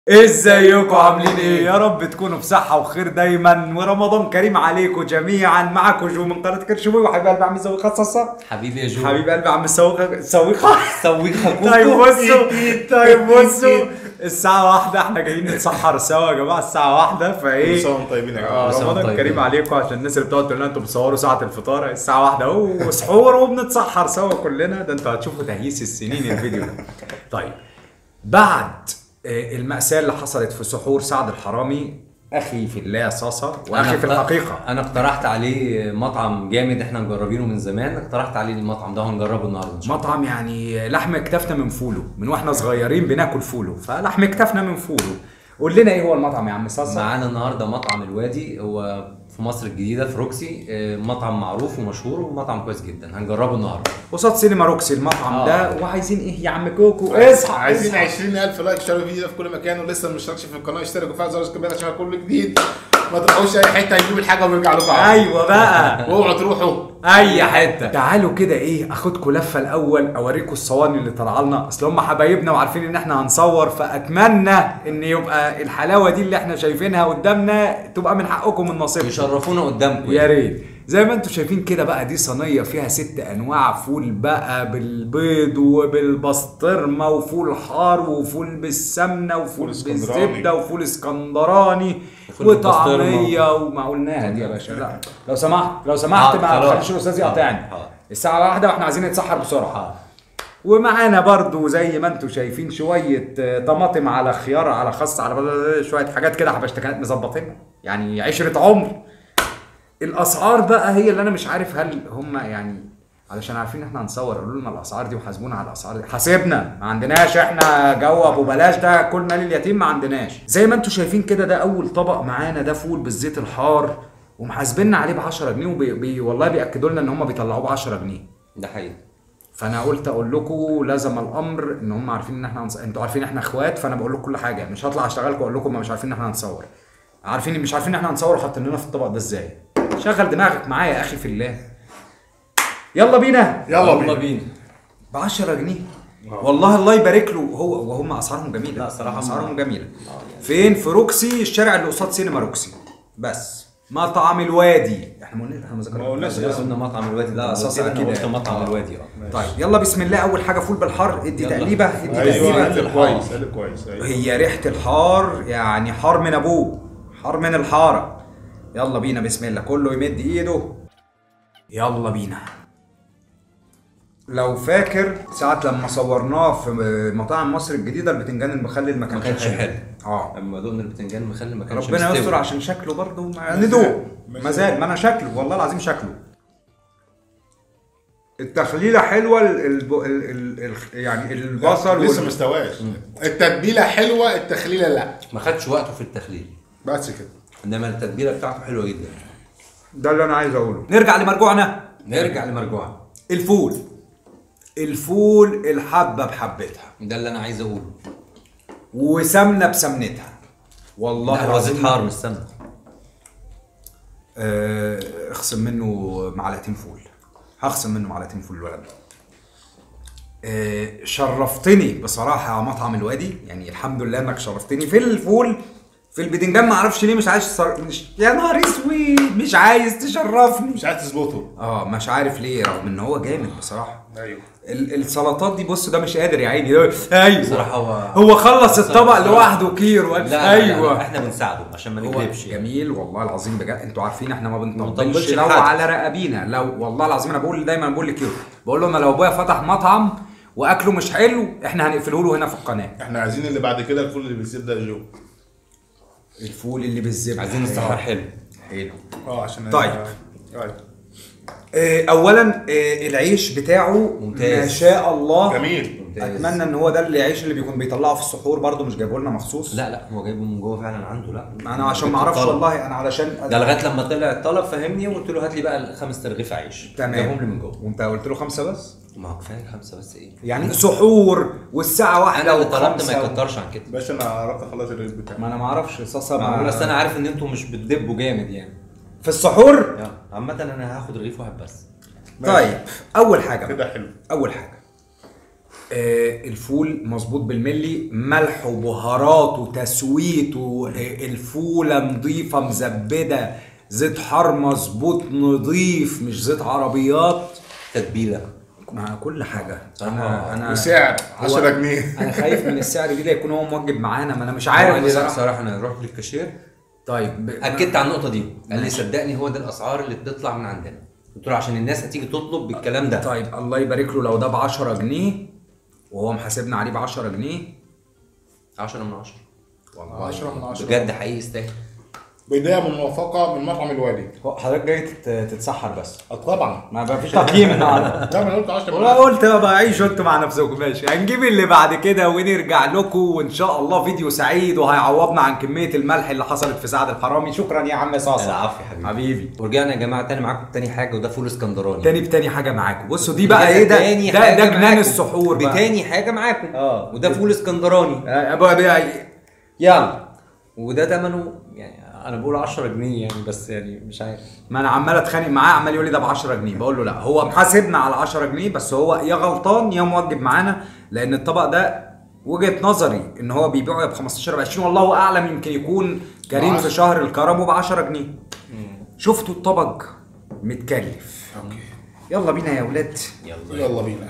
ازيكم عاملين ايه يا رب تكونوا بصحة وخير دايما ورمضان كريم عليكم جميعا معاكم جو من قناة كرشوي وحبيب قلبي عم السويخة صصة حبيبي يا جو حبيب قلبي عم السويخة السويخة سويخة طيب بصوا طيب بصوا الساعة واحدة احنا جايين نتسحر سوا يا جماعة الساعة واحدة كل فايه سنه وانتم طيبين يا آه، جماعه سنة رمضان طيبين. كريم عليكم عشان الناس اللي بتقعد تقول لنا انتوا بتصوروا ساعة الفطار الساعة واحدة اهو وسحور وبنتسحر سوا كلنا ده انتوا هتشوفوا تهييس السنين الفيديو ده طيب بعد آه، المأساة اللي حصلت في سحور سعد الحرامي أخي في الله صاصة وأخي في اقت- الحقيقة انا اقترحت عليه مطعم جامد احنا مجربينه من زمان اقترحت عليه المطعم ده هنجربه النهارده ان شاء الله مطعم يعني لحم كتفنا من فوله من واحنا صغيرين بناكل فوله فلحم كتفنا من فوله قول لنا ايه هو المطعم يا عم صاصة معانا النهارده مطعم الوادي هو في مصر الجديده في روكسي آه، مطعم معروف ومشهور ومطعم كويس جدا هنجربه النهارده قصاد سينما روكسي المطعم آه. ده وعايزين ايه يا عم كوكو اصحى عايزين اصحى. 20000 لايك اشتركوا الفيديو ده في كل مكان ولسه ما اشتركش في القناه اشتركوا وفعل زر الكاميرا عشان كل جديد ما تروحوش اي حته هيجيب الحاجه ويرجع لكم على طول. ايوه بقى واوعوا تروحوا اي حته تعالوا كده ايه اخدكم لفه الاول اوريكم الصواني اللي طالعه لنا اصل هم حبايبنا وعارفين ان احنا هنصور فاتمنى ان يبقى الحلاوه دي اللي احنا شايفينها قدامنا تبقى من حقكم من نصيبكم يشرفونا قدامكم يا ريت زي ما انتم شايفين كده بقى دي صينيه فيها ست انواع فول بقى بالبيض وبالبسطرمه وفول حار وفول بالسمنه وفول فول اسكندراني. بالزبده وفول اسكندراني وفول وطعميه وما قلناها دي يا باشا لا لو سمحت لو سمحت آه، ما خلاص. تخليش الاستاذ يقاطعني آه. الساعه واحدة واحنا عايزين نتسحر بسرعه آه. ومعانا برضو زي ما انتم شايفين شويه آه، طماطم على خيار على خس على بل- شويه حاجات كده حبشتكنات مظبطينها يعني عشره عمر الاسعار بقى هي اللي انا مش عارف هل هم يعني علشان عارفين احنا هنصور قالوا لنا الاسعار دي وحاسبونا على الاسعار دي حاسبنا ما عندناش احنا جو ابو بلاش ده كل مال اليتيم ما عندناش زي ما انتم شايفين كده ده اول طبق معانا ده فول بالزيت الحار ومحاسبيننا عليه ب 10 جنيه وبي بي والله بياكدوا لنا ان هم بيطلعوه ب 10 جنيه ده حقيقي فانا قلت اقول لكم لازم الامر ان هم عارفين ان احنا هنص... انتوا عارفين احنا اخوات فانا بقول لكم كل حاجه مش هطلع اشتغلكم واقول لكم ما مش عارفين ان احنا هنصور عارفين مش عارفين ان احنا هنصور وحاطين لنا في الطبق ده ازاي شغل دماغك معايا يا اخي في الله يلا بينا يلا بينا بينا ب 10 جنيه والله الله يبارك له هو وهم اسعارهم جميله لا، صراحة اسعارهم هم- جميله فين في روكسي الشارع اللي قصاد سينما روكسي بس مطعم الوادي احنا ما قلنا احنا ما ذكرناش ما قلناش بس قلنا مطعم الوادي لا، ده أساس قلت أكيد قلت يعني. مطعم آه. الوادي اه طيب يلا بسم الله اول حاجه فول بالحر ادي يلا. تقليبه ادي ايوه تقليبه قلب الحار. كويس قلب كويس ايوه هي ريحة الحار يعني حار من ابوه حار من الحارة يلا بينا بسم الله كله يمد ايده يلا بينا لو فاكر ساعة لما صورناه في مطاعم مصر الجديدة البتنجان المخلل ما كانش, كانش حلو. اه لما دقنا البتنجان مخلي ما كانش ربنا مستوي. يستر عشان شكله برضه ما مزاج. ندوق مزاج. مزاج ما انا شكله والله العظيم شكله التخليله حلوه ال ال ال ال يعني البصل لسه وال- ما استواش التتبيله حلوه التخليله لا ما خدش وقته في التخليل بس كده انما التتبيله بتاعته حلوه جدا ده اللي انا عايز اقوله نرجع لمرجوعنا نرجع لمرجوعه الفول الفول الحبه بحبتها ده اللي انا عايز اقوله وسمنه بسمنتها والله لا هو زيت العظيم حار مش سمنه آه، اخصم منه معلقتين فول هخصم منه معلقتين فول الولد ده. آه، شرفتني بصراحه يا مطعم الوادي يعني الحمد لله انك شرفتني في الفول في البدنجان ما اعرفش ليه مش عايز تصر... مش يا نهار اسود مش عايز تشرفني مش عايز تظبطه اه مش عارف ليه رغم ان هو جامد بصراحه ايوه ال- السلطات دي بص ده مش قادر يا عيني ده- ايوه بصراحة هو- هو خلص الطبق بصراحة- لوحده كير و... لا لا ايوه لا احنا بنساعده عشان ما هو نكذبش يعني. جميل والله العظيم بجد انتوا عارفين احنا ما بنطبلش بنطبلش لو لحد. على رقابينا لو والله العظيم انا بقول دايما بقول لك كده بقول له انا لو ابويا فتح مطعم واكله مش حلو احنا هنقفله له هنا في القناه احنا عايزين اللي بعد كده الفول اللي بالزبده يا جو الفول اللي بالزبده عايزين السحر حلو حلو اه عشان طيب. ايوه اه اولا اه العيش بتاعه ممتاز. ما شاء الله جميل ممتاز. اتمنى ان هو ده العيش اللي بيكون بيطلعه في السحور برضه مش جايبه لنا مخصوص لا لا هو جايبه من جوه فعلا عنده لا انا عشان ما اعرفش طلب. والله انا علشان ده لغايه لما طلع الطلب فهمني وقلت له هات لي بقى الخمس ترغيف عيش تمام جابهم لي من جوه وانت قلت له خمسه بس ما هو كفايه خمسه بس ايه يعني سحور والساعه واحدة انا اللي طلبت ما وخمسة. يكترش عن كده باشا انا عرفت اخلص الريت بتاعي ما انا ما اعرفش صاصه معقول بس انا ما... عارف ان انتوا مش بتدبوا جامد يعني في السحور يلا. عامه انا هاخد رغيف واحد بس ماشي. طيب اول حاجه كده حلو اول حاجه آه الفول مظبوط بالملي ملح وبهارات وتسويت والفوله نظيفه مزبده زيت حار مظبوط نظيف مش زيت عربيات تتبيله مع كل حاجه آه. انا انا وسعر هو- 10 جنيه انا خايف من السعر دي ده يكون هو موجب معانا ما انا مش قال عارف لي لا بصراحه صراحه انا رحت للكاشير طيب ب- اكدت على النقطه دي قال لي صدقني هو ده الاسعار اللي بتطلع من عندنا قلت له عشان الناس هتيجي تطلب بالكلام ده طيب الله يبارك له لو ده ب 10 جنيه وهو محاسبنا عليه ب 10 جنيه 10 من 10 والله 10 من 10 بجد حقيقي يستاهل بدايه من موافقه من مطعم الوالي هو حضرتك جاي تتسحر بس آه، طبعا ما فيش تقييم النهارده لا ما انا قلت 10 من والله 10 قلت بقى عيشوا انتوا مع نفسكم ماشي هنجيب اللي بعد كده ونرجع لكم وان شاء الله فيديو سعيد وهيعوضنا عن كميه الملح اللي حصلت في سعد الحرامي شكرا يا عم صاصه العفو يا حبيبي حبيبي ورجعنا يا جماعه تاني معاكم تاني حاجه وده فول اسكندراني تاني بتاني حاجه معاكم بصوا دي بقى ايه ده تاني ده حاجة ده جنان معاكم. السحور بقى بتاني حاجه معاكم اه. وده فول اسكندراني آه، ابو ابي يلا وده ثمنه يعني انا بقول 10 جنيه يعني بس يعني مش عارف ما انا عمال اتخانق معاه عمال يقول لي ده ب 10 جنيه بقول له لا هو محاسبنا على 10 جنيه بس هو يا غلطان يا موجب معانا لان الطبق ده وجهه نظري ان هو بيبيعه يا ب 15 ب 20 والله اعلم يمكن يكون كريم في بعشرة. شهر الكرم وب 10 جنيه شفتوا الطبق متكلف اوكي يلا بينا يا ولاد يلا يلا بينا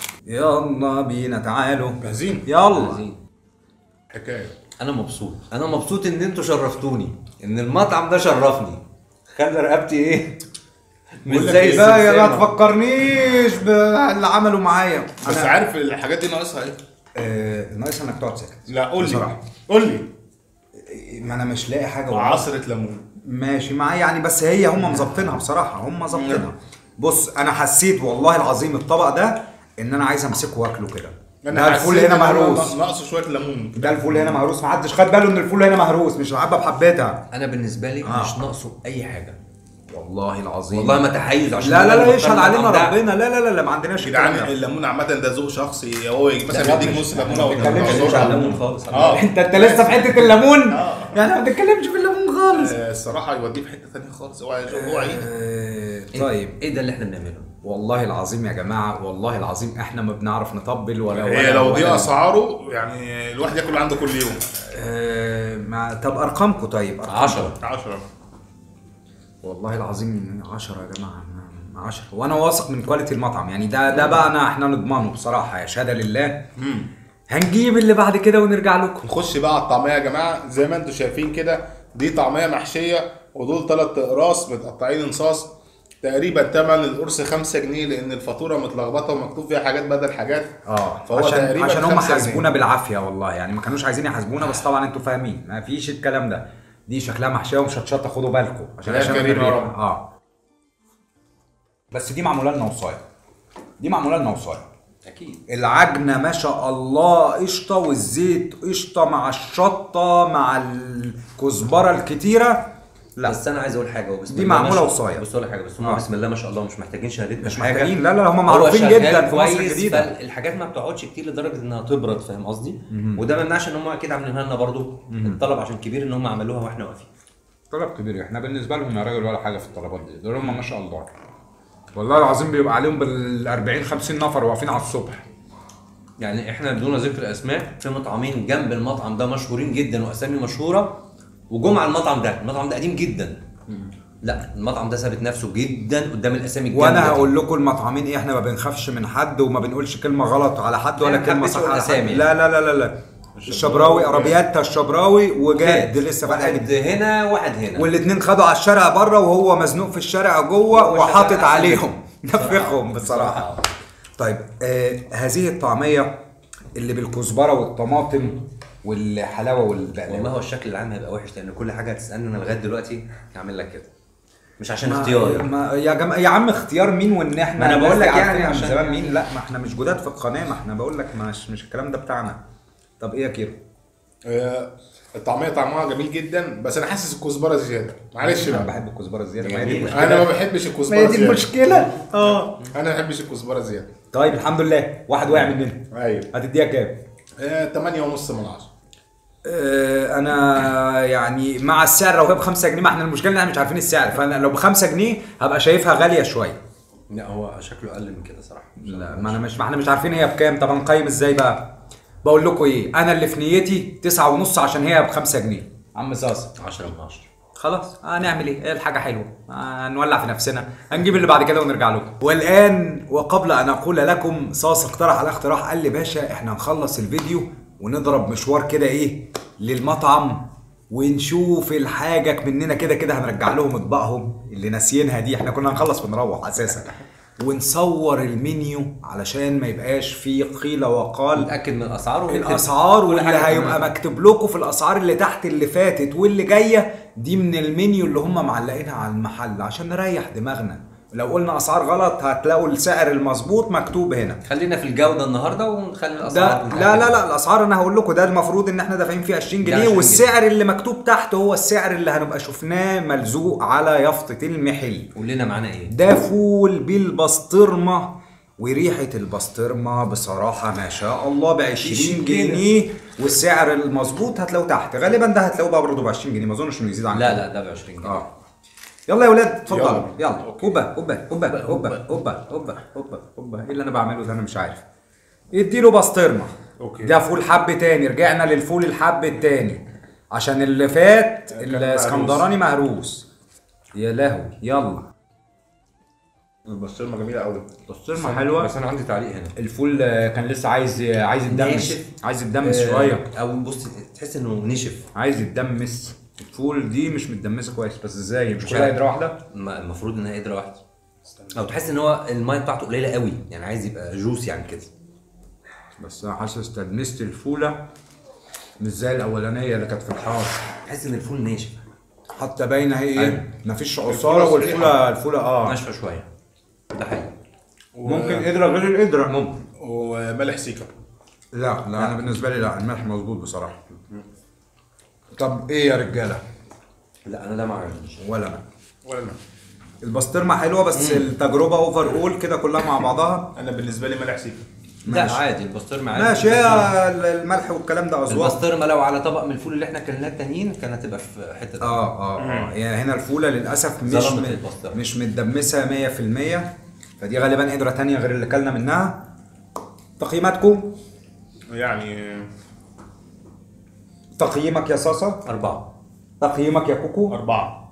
يلا بينا تعالوا جاهزين يلا عايزين. حكايه انا مبسوط انا مبسوط ان انتوا شرفتوني ان المطعم ده شرفني خلى رقبتي ايه مش بقول لك زي إيه، لا يا ما السلسلة. تفكرنيش باللي عملوا معايا بس انا عارف الحاجات دي ناقصها ايه؟ آه ناقص انك تقعد ساكت لا قول لي بصراحة. قول لي ما انا مش لاقي حاجه والله. عصرة ليمون ماشي معايا يعني بس هي هم مظبطينها بصراحه هم ظابطينها بص انا حسيت والله العظيم الطبق ده ان انا عايز امسكه واكله كده ده الفول حسيت هنا إن هو مهروس ناقصه شويه ليمون ده الفول هنا مهروس محدش خد باله ان الفول هنا مهروس مش العبه بحبتها انا بالنسبه لي آه. مش ناقصه اي حاجه والله العظيم والله ما تحيز عشان لا لا أنا لا يشهد بختار علينا المطعم ده. ربنا لا لا لا لا ما عندناش يا جدعان الكلام ده. الليمون عامة ده ذوق شخصي هو يجي لا، مثلا يديك مش- نص ليمونه ما او بنتكلمش مش على على الليمون الليمون خالص اه انت انت لسه في حته الليمون يعني ما بنتكلمش في الليمون خالص آه، الصراحه يوديه في حته ثانيه خالص اوعى اوعى عيد آه، إيه- طيب ايه ده اللي احنا بنعمله والله العظيم يا جماعه والله العظيم احنا ما بنعرف نطبل ولا هي ولا لو دي ولا- اسعاره يعني الواحد ياكل عنده كل يوم آه، ما طب ارقامكم طيب أرقامكم. 10 10 والله العظيم 10 يا جماعه 10 وانا واثق من كواليتي المطعم يعني ده ده بقى انا احنا نضمنه بصراحه يا شهاده لله هنجيب اللي بعد كده ونرجع لكم نخش بقى على الطعميه يا جماعه زي ما انتم شايفين كده دي طعميه محشيه ودول ثلاث اقراص متقطعين انصاص تقريبا تمن القرص 5 جنيه لان الفاتوره متلخبطه ومكتوب فيها حاجات بدل حاجات اه فهو عشان تقريبا عشان هم 5 جنيه. حاسبونا بالعافيه والله يعني ما كانوش عايزين يحاسبونا بس طبعا انتوا فاهمين ما فيش الكلام ده دي شكلها محشيه ومشطشطه خدوا بالكم عشان يا عشان كريم يا الريحة. رب. اه بس دي معموله لنا وصايه دي معموله لنا وصايه اكيد العجنه ما شاء الله قشطه والزيت قشطه مع الشطه مع الكزبره الكتيره لا بس انا عايز اقول حاجه وبسم دي الله ما معمولة شاء- وصاية. بس اقول لك حاجه بس هم آه. بسم الله ما شاء الله مش محتاجين شهادتنا مش في حاجة. محتاجين لا لا هم هو معروفين شغال جدا في مصر كويس، الجديده فالحاجات ما بتقعدش كتير لدرجه انها تبرد فاهم قصدي وده ما يمنعش ان هم اكيد عاملينها لنا برضه الطلب عشان كبير ان هم عملوها واحنا واقفين طلب كبير احنا بالنسبه لهم يا راجل ولا حاجه في الطلبات دي دول هم ما شاء الله والله العظيم بيبقى عليهم بال 40 50 نفر واقفين على الصبح يعني احنا بدون ذكر اسماء في مطعمين جنب المطعم ده مشهورين جدا واسامي مشهوره وجم على المطعم ده المطعم ده قديم جدا لا المطعم ده ثابت نفسه جدا قدام الاسامي الجامده وانا دي. هقول لكم المطعمين ايه احنا ما بنخافش من حد وما بنقولش كلمه غلط على حد ولا أنا كلمه حبيت صح أقول على حد أسامي. لا لا لا لا لا الشبراوي ارابياتا الشبراوي وجاد لسه فاتح واحد جديد هنا واحد هنا والاثنين خدوا على الشارع بره وهو مزنوق في الشارع جوه هو وحاطط شغال عليهم أحسن. نفخهم بصراحه طيب آه هذه الطعميه اللي بالكزبره والطماطم والحلاوه والبقلاوه والله هو الشكل العام هيبقى وحش لان كل حاجه هتسالني انا لغايه دلوقتي هعمل لك كده مش عشان ما- اختياري ما يا جماعه يا عم اختيار مين وان احنا ما أنا الناس بقول دي لك يعني عارفينها من عشان- زمان مين لا ما احنا مش جداد في القناه ما احنا بقول لك مش مش الكلام ده بتاعنا طب ايه يا كيرو آه، الطعميه طعمها جميل جدا بس انا حاسس الكزبره زياده معلش انا بقى بحب الكزبره الزياده ما هي دي جميل. المشكله انا ما بحبش ما الكزبره هي دي زياده المشكله اه انا ما بحبش الكزبره زياده طيب الحمد لله واحد واقع مننا ايوه هتديها كام 8 ونص من 10 آه، انا يعني مع السعر لو هي ب 5 جنيه ما احنا المشكله ان احنا مش عارفين السعر فانا لو ب 5 جنيه هبقى شايفها غاليه شويه لا هو شكله اقل من كده صراحه لا ما انا مش ما احنا مش عارفين هي بكام طب هنقيم ازاي بقى بقول لكم ايه انا اللي في نيتي تسعة ونص عشان هي بخمسة جنيه عم صاصة 10 من 10 خلاص هنعمل ايه هي الحاجه حلوه هنولع في نفسنا هنجيب اللي بعد كده ونرجع لكم والان وقبل ان اقول لكم صاص اقترح على اقتراح قال لي باشا احنا نخلص الفيديو ونضرب مشوار كده ايه للمطعم ونشوف الحاجة مننا كده كده هنرجع لهم اطباقهم اللي ناسيينها دي احنا كنا هنخلص ونروح اساسا ونصور المنيو علشان ما يبقاش فيه قيل وقال نتاكد من الاسعار ونكتب الاسعار كل واللي حاجة هيبقى تمام. مكتوب لكم في الاسعار اللي تحت اللي فاتت واللي جايه دي من المنيو اللي هم معلقينها على المحل عشان نريح دماغنا لو قلنا اسعار غلط هتلاقوا السعر المظبوط مكتوب هنا خلينا في الجوده النهارده ونخلي ده الاسعار لا لا لا الاسعار انا هقول لكم ده المفروض ان احنا دافعين فيه 20 ده جنيه 20 والسعر اللي مكتوب تحت هو السعر اللي هنبقى شفناه ملزوق على يافطه المحل قول لنا معانا ايه ده فول بالبسطرمه وريحه البسطرمه بصراحه ما شاء الله ب 20 جنيه والسعر المظبوط هتلاقوه تحت غالبا ده هتلاقوه بقى برضه ب 20 جنيه ما اظنش انه يزيد عن لا كده. لا ده ب 20 جنيه اه يلا يا ولاد اتفضلوا يلا. يلا أوكي. اوبا اوبا اوبا اوبا اوبا اوبا اوبا اوبا ايه اللي انا بعمله ده انا مش عارف اديله بسطرمه أوكي. ده فول حب تاني رجعنا للفول الحب التاني عشان اللي فات كان الاسكندراني مهروس يا لهوي يلا البسطرمه جميله قوي بسطرمه حلوه بس انا عندي تعليق هنا الفول آه، كان لسه عايز عايز يتدمس ناشف. عايز يتدمس آه، شويه او بص تحس انه نشف عايز يتدمس الفول دي مش متدمسه كويس بس ازاي مش مش كلها عارف. قدره واحده ما- المفروض انها قدره واحده او تحس ان هو الميه بتاعته قليله قوي يعني عايز يبقى جوس يعني كده بس انا حاسس تدمست الفوله مش زي الاولانيه اللي كانت في الحار تحس ان الفول ناشف حتى باينه هي أيوة. ايه مفيش عصاره الفولة والفوله الفوله اه ناشفه شويه ده حلو ممكن قدره غير القدره ممكن وملح سيكا لا لا انا بالنسبه لي لا الملح مظبوط بصراحه طب ايه يا رجاله لا انا ده ما عجبنيش ولا انا ولا انا البسطرمه حلوه بس التجربه اوفر اول كده كلها مع بعضها انا بالنسبه لي ملح سيكا لا ماشي. عادي البسطرمه عادي ماشي هي الملح والكلام ده اذواق البسطرمه لو على طبق من الفول اللي احنا اكلناه التانيين كانت هتبقى في حته تانية. اه اه اه يعني هنا الفوله للاسف مش ظلمت م- البسطرمة. مش متدمسه 100% فدي غالبا قدره تانية غير اللي كلنا منها تقييماتكم يعني تقييمك يا صاصه اربعه تقييمك يا كوكو اربعه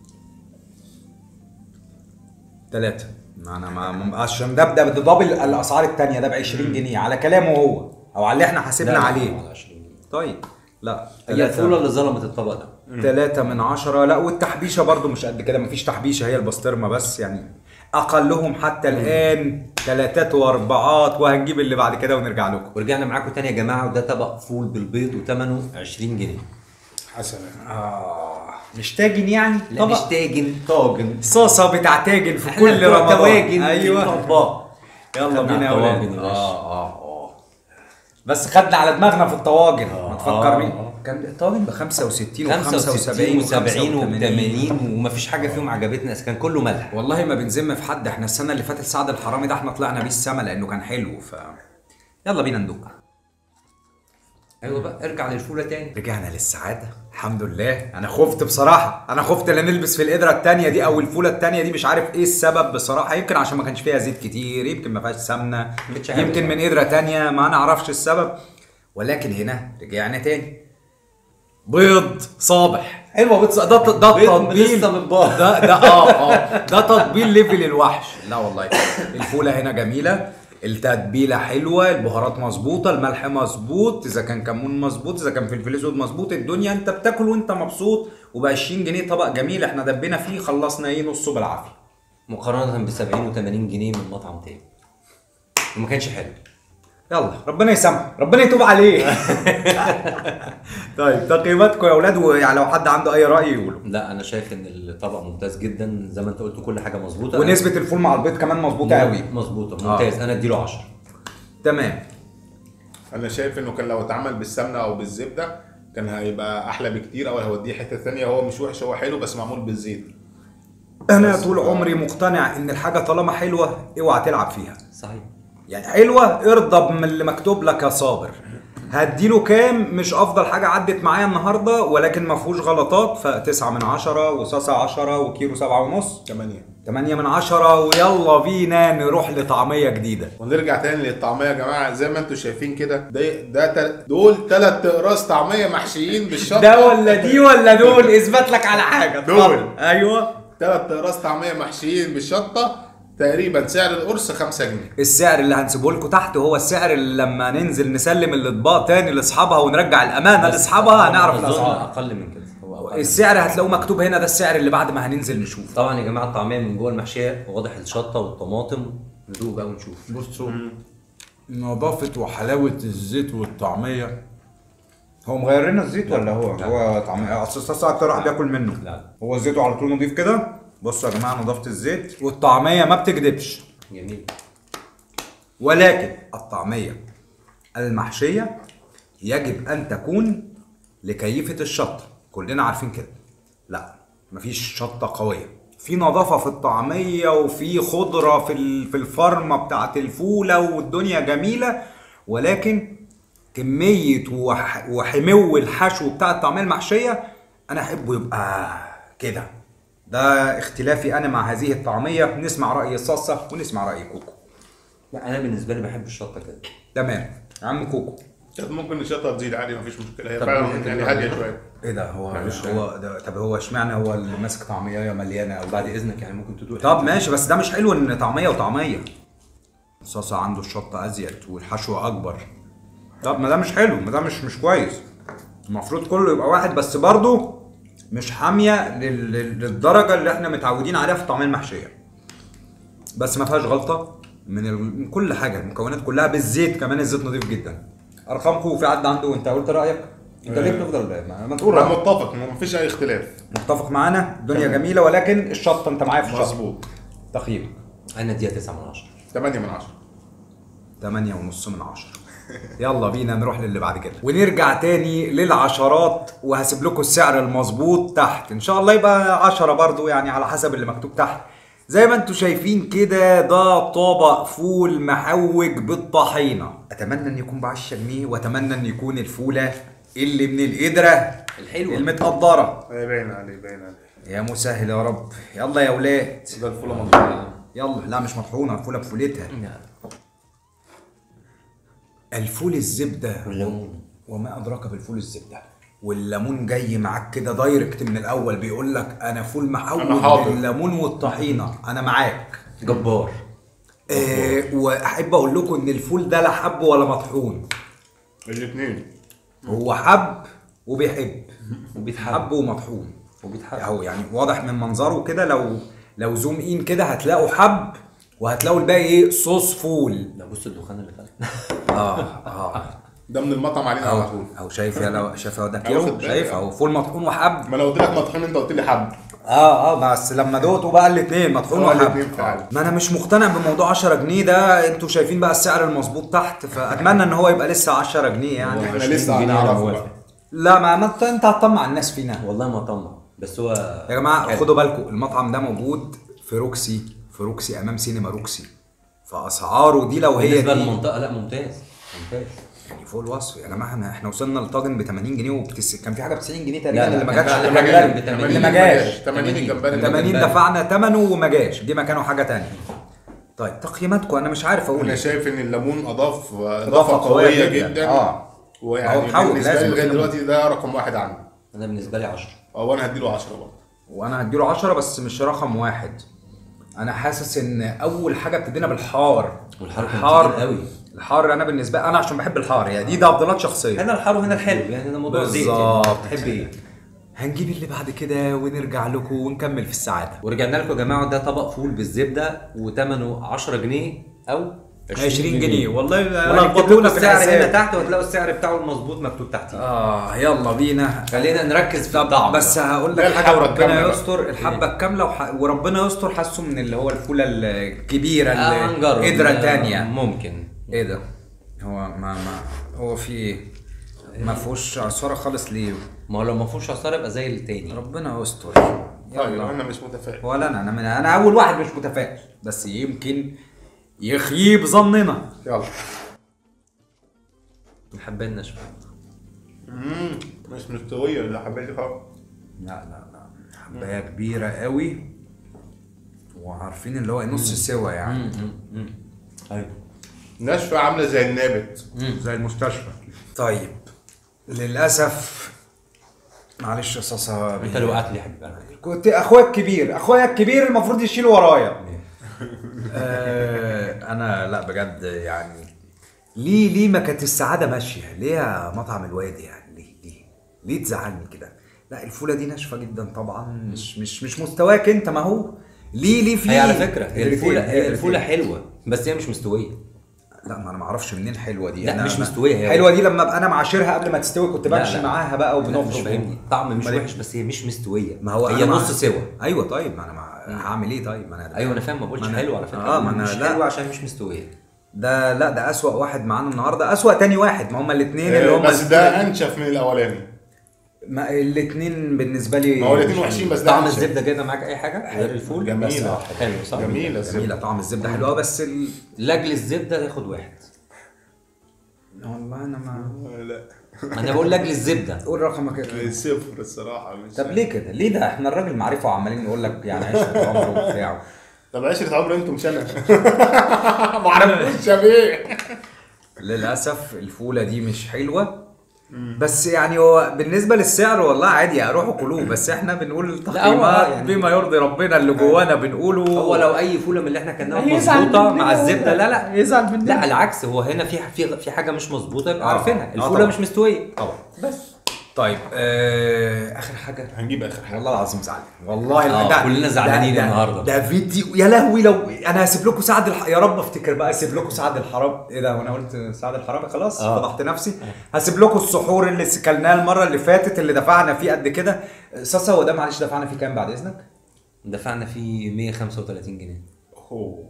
ثلاثة انا ما ما- عشان ده ده ده دبل الاسعار التانية ده ب 20 جنيه على كلامه هو او على اللي احنا حاسبنا لا، لا، عليه على 20 جنيه. طيب لا هي الفوله اللي ظلمت الطبق ده ثلاثة من عشرة لا والتحبيشة برضو مش قد كده مفيش تحبيشة هي البسطرمة بس يعني أقلهم حتى الآن ثلاثات وأربعات وهنجيب اللي بعد كده ونرجع لكم ورجعنا معاكم تاني يا جماعه وده طبق فول بالبيض وثمنه 20 جنيه حسنا آه مش تاجن يعني لا مش تاجن طاجن صاصة بتاع تاجن في احنا كل بتوع رمضان تواجن أيوه اطباق يلا خدنا بينا يا على ولاد الطواجن يا باشا. اه اه اه بس خدنا على دماغنا في الطواجن ما تفكرني آه. كان الطاجن ب 65 و 65 75 و70 و80 ومفيش حاجه فيهم عجبتنا بس كان كله ملح والله ما بنذم في حد احنا السنه اللي فاتت سعد الحرامي ده احنا طلعنا بيه السما لانه كان حلو ف يلا بينا ندوق ايوه بقى ارجع للفوله تاني رجعنا للسعاده الحمد لله انا خفت بصراحه انا خفت لا نلبس في القدره التانية دي او الفوله التانية دي مش عارف ايه السبب بصراحه يمكن عشان ما كانش فيها زيت كتير يمكن ما فيهاش سمنه كانتش حلوة يمكن من قدره تانية ما نعرفش السبب ولكن هنا رجعنا تاني بيض صابح حلوه بيض صابح. ده ده بيض تطبيل لسه متباض. ده ده اه اه ده تطبيل ليفل الوحش لا والله الفوله هنا جميله التتبيله حلوه البهارات مظبوطه الملح مظبوط اذا كان كمون مظبوط اذا كان فلفل اسود مظبوط الدنيا انت بتاكل وانت مبسوط وب 20 جنيه طبق جميل احنا دبينا فيه خلصنا ايه نصه بالعافيه مقارنه ب 70 و80 جنيه من مطعم تاني وما كانش حلو يلا ربنا يسامحه ربنا يتوب عليه طيب تقييماتكم يا اولاد ويعني لو حد عنده اي راي يقوله لا انا شايف ان الطبق ممتاز جدا زي ما انت قلت كل حاجه مظبوطه ونسبه الفول مع البيض كمان مظبوطه قوي مظبوطه ممتاز انا اديله 10 تمام انا شايف انه كان لو اتعمل بالسمنه او بالزبده كان هيبقى احلى بكتير او هيوديه حته ثانيه هو مش وحش هو حلو بس معمول بالزيت انا بس- طول عمري مقتنع ان الحاجه طالما حلوه اوعى تلعب فيها صحيح يعني حلوه ارضى من اللي مكتوب لك يا صابر هديله كام مش افضل حاجه عدت معايا النهارده ولكن ما فيهوش غلطات فتسعة من عشرة وصاصة عشرة وكيلو سبعة ونص 8 8 من عشرة ويلا بينا نروح لطعمية جديدة ونرجع تاني للطعميه يا جماعه زي ما انتم شايفين كده ده ده تل- دول ثلاث اقراص طعميه محشيين بالشطه ده ولا دي ولا دول اثبت لك على حاجة دول. اتفضل. ايوه ثلاث اقراص طعميه محشيين بالشطه تقريبا سعر القرص 5 جنيه السعر اللي هنسيبه لكم تحت هو السعر اللي لما ننزل نسلم الاطباق تاني لاصحابها ونرجع الامانه لاصحابها هنعرف أظن الاسعار اقل من كده هو أقل. السعر هتلاقوه مكتوب هنا ده السعر اللي بعد ما هننزل نشوف طبعا يا جماعه الطعميه من جوه المحشيه واضح الشطه والطماطم ندوق بقى ونشوف بصوا نظافة وحلاوة الزيت والطعمية هو مغير لنا الزيت ولا هو هو طعميه اصل الصلصه اكتر واحد بياكل منه لا. هو زيته على طول نضيف كده بصوا يا جماعه نظافه الزيت والطعميه ما بتكدبش جميل ولكن الطعمية المحشية يجب أن تكون لكيفة الشطة كلنا عارفين كده لا مفيش شطة قوية في نظافة في الطعمية وفي خضرة في ال- في الفرمة بتاعت الفولة والدنيا جميلة ولكن كمية وح- وحمو الحشو بتاع الطعمية المحشية أنا أحبه يبقى كده ده اختلافي أنا مع هذه الطعمية نسمع رأي الصلصة ونسمع رأي كوكو لا انا بالنسبه لي بحب الشطه كده تمام عم كوكو كانت ممكن الشطه تزيد عادي مفيش مشكله هي طب فعلا ممكن يعني تبقى- هاديه شويه ايه ده هو هو ده طب هو اشمعنى هو اللي ماسك طعميه مليانه او بعد اذنك يعني ممكن تدوق طب ماشي بس ده مش حلو ان طعميه وطعميه الصلصه عنده الشطه ازيد والحشو اكبر طب ما ده مش حلو ما ده مش مش كويس المفروض كله يبقى واحد بس برضه مش حاميه لل- لل- للدرجه اللي احنا متعودين عليها في الطعميه المحشيه بس ما فيهاش غلطه من, ال... من كل حاجه المكونات كلها بالزيت كمان الزيت نظيف جدا ارقامكم في حد عنده انت قلت رايك انت ليه بتفضل ما ما تقول انا رايك متفق مفيش اي اختلاف متفق معانا الدنيا جميله ولكن الشطه انت معايا في الشطه مظبوط تقييمك انا اديها 9 من 10 8 من 10 8 ونص من عشرة يلا بينا نروح للي بعد كده ونرجع تاني للعشرات وهسيب لكم السعر المظبوط تحت ان شاء الله يبقى عشرة برضو يعني على حسب اللي مكتوب تحت زي ما انتم شايفين كده ده طبق فول محوج بالطحينة اتمنى ان يكون ب 10 جنيه واتمنى ان يكون الفولة اللي من القدرة الحلوة. المتقدرة هي باين عليه باين عليه يا مسهل يا رب يلا يا ولاد ده الفوله مظبوط يلا لا مش مطحونة الفولة بفولتها الفول الزبدة والليمون وما ادراك بالفول الزبده والليمون جاي معاك كده دايركت من الاول بيقول لك انا فول محوج أنا حاضر. بالليمون والطحينه انا معاك جبار آه واحب اقول لكم ان الفول ده لا حب ولا مطحون الاثنين هو حب وبيحب وبيتحب حب ومطحون وبيتحب اهو يعني واضح من منظره كده لو لو زوم ان كده هتلاقوا حب وهتلاقوا الباقي ايه صوص فول ده بص الدخان اللي خلق اه اه ده من المطعم علينا على اهو طول اهو شايف يا لو شايف اهو ده واخد كيلو بالي. شايف اهو فول مطحون وحب ما انا قلت لك مطحون انت قلت لي حب اه اه بس لما دوقته بقى الاثنين مطحون هو وحب الاتنين فعلا. ما انا مش مقتنع بموضوع 10 جنيه ده انتوا شايفين بقى السعر المظبوط تحت فاتمنى ان هو يبقى لسه 10 جنيه يعني احنا لسه هنعرفه بقى لا ما, ما انت انت هتطمع الناس فينا والله ما طمع بس هو يا جماعه حلو. خدوا بالكم المطعم ده موجود في روكسي في روكسي امام سينما روكسي فاسعاره دي لو هي بالنسبه دي للمنطقه لا ممتاز ممتاز يعني فوق الوصف يا جماعه احنا احنا وصلنا لطاجن ب 80 جنيه وبتس... كان في حاجه ب 90 جنيه تقريبا لا، لا، اللي ما كان جاتش في اللي حاجة ما ب جاش 80 اللي ما جاش 80 الجمبري 80 جمبري. دفعنا ثمنه وما جاش جه مكانه حاجه تانية طيب تقييماتكم انا مش عارف اقول انا ايه شايف ان الليمون اضاف إضافة اضافه قوية قويه جداً. جدا آه. هو ويعني محول، بالنسبه لازم لي لغايه الليمون. دلوقتي ده رقم واحد عندي انا بالنسبه لي 10 او انا هديله 10 برضه وانا هديله 10 بس مش رقم واحد انا حاسس ان اول حاجه ابتدينا بالحار والحار كان تقيل قوي. الحار انا بالنسبه انا عشان بحب الحار يعني دي تفضيلات شخصيه هنا الحار وهنا الحلو يعني ده موضوع زيت يعني بالظبط تحب ايه هنجيب اللي بعد كده ونرجع لكم ونكمل في السعاده ورجعنا لكم يا جماعه ده طبق فول بالزبده وثمنه 10 جنيه او 20 جنيه والله هنكتب لكم لخبطونا في السعر هنا الحساب تحت وهتلاقوا السعر بتاعه المظبوط مكتوب تحتيه اه يلا بينا خلينا نركز في طب الطعم بس بقى. هقول ده لك حاجه الحبة وربنا الكاملة بقى. يستر الحبه الكامله وح... وربنا يستر حاسه من اللي هو الفوله الكبيره آه، اللي هنجرب قدره آه، تانية ممكن ايه ده هو ما ما هو في ايه ما فيهوش عصاره خالص ليه ما هو لو ما فيهوش عصاره يبقى زي التاني ربنا يستر طيب يلا انا مش متفائل ولا انا انا من انا اول واحد مش متفائل بس يمكن يخيب ظننا يلا الحبايه الناشفه امم مش مستويه اللي حبيتي خالص لا لا لا حبايه كبيره قوي وعارفين اللي هو نص سوا يعني ايوه ناشفه عامله زي النابت زي المستشفى طيب للاسف معلش يا صاصا انت اللي وقعت لي يا حبيبي أنا. كنت اخويا الكبير اخويا الكبير المفروض يشيل ورايا آه انا لا بجد يعني ليه ليه ما كانت السعاده ماشيه ليه يا مطعم الوادي يعني ليه ليه ليه تزعلني كده لا الفوله دي ناشفه جدا طبعا مش مش مش مستواك انت ما هو ليه ليه في هي على فكره هي الفوله هي الفوله الفوله حلوه بس هي مش مستويه لا ما انا ما اعرفش منين حلوه دي لا، أنا مش أنا- مستوية هي. حلوه دي لما ابقى انا معاشرها قبل ما تستوي كنت لا، بمشي لا. معاها بقى لا، مش وبنفرش فاهمني طعم مش أمال إيه؟ وحش بس هي مش مستويه ما هو هي أنا نص مع- سوا ايوه طيب ما انا مع... هعمل ايه طيب ما انا ايوه انا فاهم ما بقولش ما أنا- حلو على فكره اه ما انا مش لا حلو عشان مش مستويه ده لا ده اسوأ واحد معانا النهارده اسوأ تاني واحد ما هما الاثنين اللي آه، هما بس ده انشف من الاولاني ما الاثنين بالنسبه لي ما هو الاثنين وحشين بس ده طعم أنشف. الزبده جايبه معاك اي حاجه غير الفول جميلة. بس حلو صح جميله الزبده جميله طعم الزبده حلوه بس ال... لاجل الزبده تاخد واحد والله انا ما لا انا بقول لاجل الزبده قول رقمك كده صفر الصراحه مش طب ليه كده؟ ليه ده؟ احنا الراجل معرفه وعمالين نقول لك يعني عشرة عمره وبتاع طب عشرة عمر انتم مش انا ما اعرفوش يا بيه للاسف الفوله دي مش حلوه بس يعني هو بالنسبه للسعر والله عادي اروحوا كلوه بس احنا بنقول هو تقييمات يعني- بما يرضي ربنا اللي جوانا بنقوله هو لو اي فوله من اللي احنا كلناها يزعل مظبوطه مننا مع هو. الزبده لا لا يزعل مننا. لا العكس هو هنا في في في حاجه مش مظبوطه يبقى آه. عارفينها آه الفوله طبعا. مش مستويه طبعا بس طيب آه اخر حاجه هنجيب اخر حاجه والله العظيم زعلان والله آه، ده- كلنا زعلانين ده- ده- النهاردة. ده فيديو يا لهوي لو انا هسيب لكم سعد الح... يا رب افتكر بقى اسيب لكم سعد الحرام ايه ده وانا قلت سعد الحرامي خلاص آه. فضحت نفسي هسيب لكم السحور اللي كلناه المره اللي فاتت اللي دفعنا فيه قد كده صاصا هو ده معلش دفعنا فيه كام بعد اذنك دفعنا فيه 135 جنيه اوه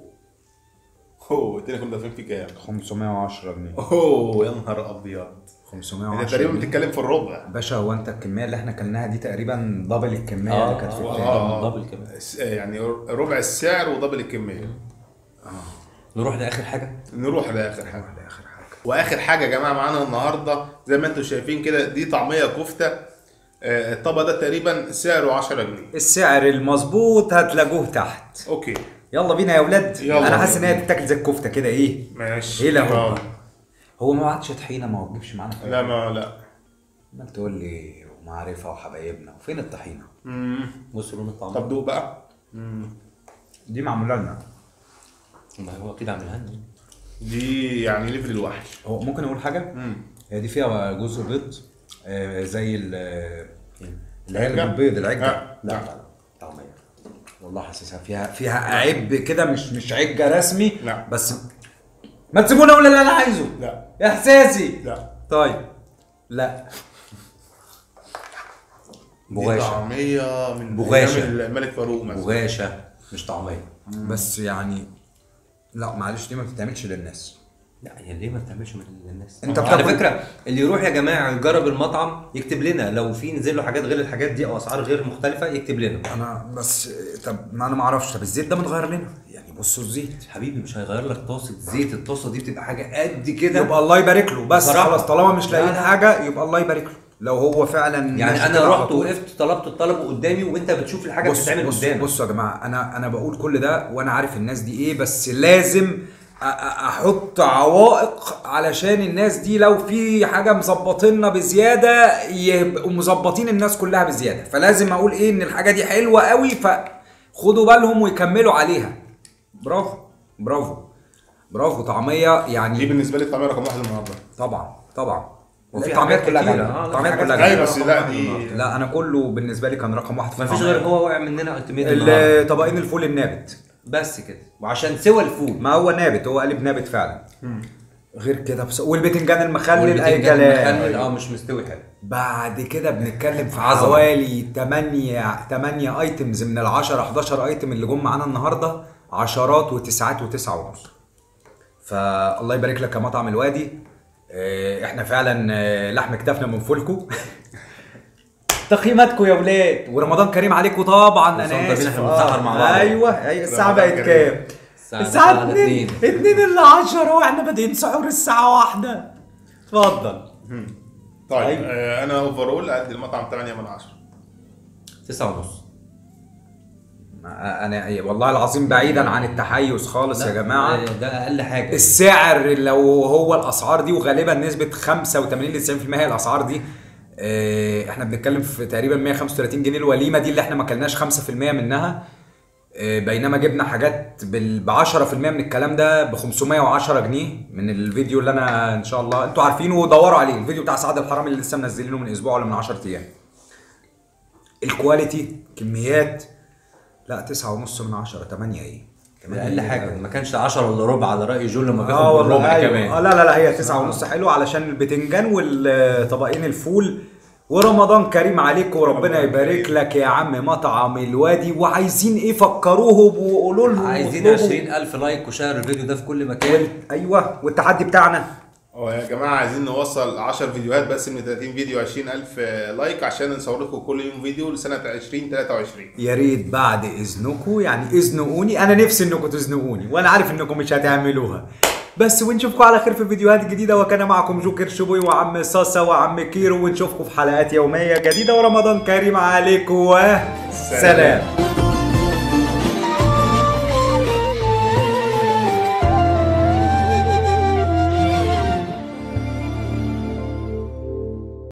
اوه قلت لك كنا دافعين في كام 510 جنيه اوه يا نهار ابيض 510 انت تقريبا جنيه. بتتكلم في الربع باشا هو انت الكميه اللي احنا كلناها دي تقريبا دبل الكميه آه، اللي كانت في آه، التاني آه. دبل كمان س- يعني ربع السعر ودبل الكميه نروح لاخر حاجه نروح لاخر حاجه اخر حاجه واخر حاجه يا جماعه معانا النهارده زي ما انتم شايفين كده دي طعميه كفته آه، الطبق ده تقريبا سعره 10 جنيه السعر المظبوط هتلاقوه تحت اوكي يلا بينا يا ولاد يلا انا حاسس ان بينا. هي تتاكل زي الكفته كده ايه ماشي ايه لا آه. هو هو ما عادش طحينه ما وجبش معانا حاجه لا ما لا عمال تقول لي ومعرفه وحبايبنا وفين الطحينه مم. بص لون الطعم طب دوق بقى دي معموله لنا ما هو اكيد عاملها لنا دي يعني ليفل الوحش هو ممكن اقول حاجه مم. هي دي فيها جزء بيض آه زي ال اللي هي عجة؟ اللي بالبيض العجه آه. لا لا لا طعميه والله حاسسها فيها فيها عب كده مش مش عجه رسمي لا. بس ما تسيبوني اقول اللي انا عايزه لا احساسي لا طيب لا دي بغاشة. طعميه من بغاشة. أيام الملك فاروق مثلا بغاشه مش طعميه بس يعني لا معلش دي ما بتتعملش للناس لا هي ليه ما بتعملش من الناس أنت على بتاكل- فكره اللي يروح يا جماعه يجرب المطعم يكتب لنا لو في نزل له حاجات غير الحاجات دي او اسعار غير مختلفه يكتب لنا انا بس طب ما انا ما اعرفش طب الزيت ده متغير لنا يعني بصوا الزيت حبيبي مش هيغير لك طاسه زيت الطاسه دي بتبقى حاجه قد كده يبقى الله يبارك له بس بصراحة. خلاص طالما مش لاقيين لا، لا. حاجه يبقى الله يبارك له لو هو فعلا ماشي يعني انا كده على رحت طول. وقفت طلبت الطلب قدامي وانت بتشوف الحاجه بص بتتعمل بص قدامك بصوا يا جماعه انا انا بقول كل ده وانا عارف الناس دي ايه بس لازم أ- أ- احط عوائق علشان الناس دي لو في حاجه مظبطيننا بزياده يبقوا مظبطين الناس كلها بزياده فلازم اقول ايه ان الحاجه دي حلوه قوي فخدوا بالهم ويكملوا عليها برافو برافو برافو طعميه دي يعني بالنسبه لي الطعميه رقم واحد النهارده طبعا طبعا وفي الطعميات حاجات كلها كتيرة. جامدة. آه، لا، الطعميات في حاجات كلها ايوه جامدة. بس لا دي لا انا كله بالنسبه لي كان رقم واحد في ما فيش الطعمية. غير هو وقع مننا التيميت النهارده الطبقين الفول النابت بس كده وعشان سوى الفول ما هو نابت هو قالب نابت فعلا غير كده بس والبتنجان المخلل اي والبتنجان كلام مخلل اه مش مستوي حلو بعد كده بنتكلم في عظمة. حوالي 8 8 ايتمز من ال 10 11 ايتم اللي جم معانا النهارده عشرات وتسعات وتسعة ونص فالله يبارك لك يا مطعم الوادي آه، احنا فعلا آه، لحم كتافنا من فولكو تقييماتكم يا ولاد ورمضان كريم عليكم طبعا بس انا انت بينا اسف احنا بنسحر مع بعض. ايوه ايوه الساعه رمضان بقت كريم. كام الساعة الساعه دخلنا 2 اتنين. 2 الا 10 واحنا بادئين سحور الساعه واحدة اتفضل طيب أيوة. آه انا اوفرول ادي المطعم 8 من 10 تسعة ونص انا والله العظيم بعيدا عن التحيز خالص يا لا، جماعه ده اقل حاجه السعر لو هو الاسعار دي وغالبا نسبه 85 ل 90% هي الاسعار دي آه، احنا بنتكلم في تقريبا 135 جنيه الوليمه دي اللي احنا ما كلناش 5% منها آه، بينما جبنا حاجات ب 10% من الكلام ده ب 510 جنيه من الفيديو اللي انا ان شاء الله انتوا عارفينه ودوروا عليه الفيديو بتاع سعد الحرامي اللي لسه منزلينه من اسبوع ولا من 10 ايام الكواليتي كميات لا تسعة ونص من عشرة تمانية ايه ده اقل حاجه ما كانش 10 الا ربع على راي جول لما اه بياخد والله بالربع أيوة. كمان اه لا لا لا هي تسعة ونص حلو علشان البتنجان والطبقين الفول ورمضان كريم عليك وربنا يبارك لك يا عم مطعم الوادي وعايزين ايه فكروهم وقولوا لهم عايزين واطلبوا. 20000 لايك وشير الفيديو ده في كل مكان ايوه والتحدي بتاعنا هو يا جماعه عايزين نوصل 10 فيديوهات بس من 30 فيديو 20000 لايك عشان نصور لكم كل يوم فيديو لسنه 2023 يا ريت بعد اذنكم يعني اذنقوني انا نفسي انكم تزنقوني وانا عارف انكم مش هتعملوها بس ونشوفكم على خير في فيديوهات جديده وكان معكم جوكر شبوي وعم صاصه وعم كيرو ونشوفكم في حلقات يوميه جديده ورمضان كريم عليكم وسلام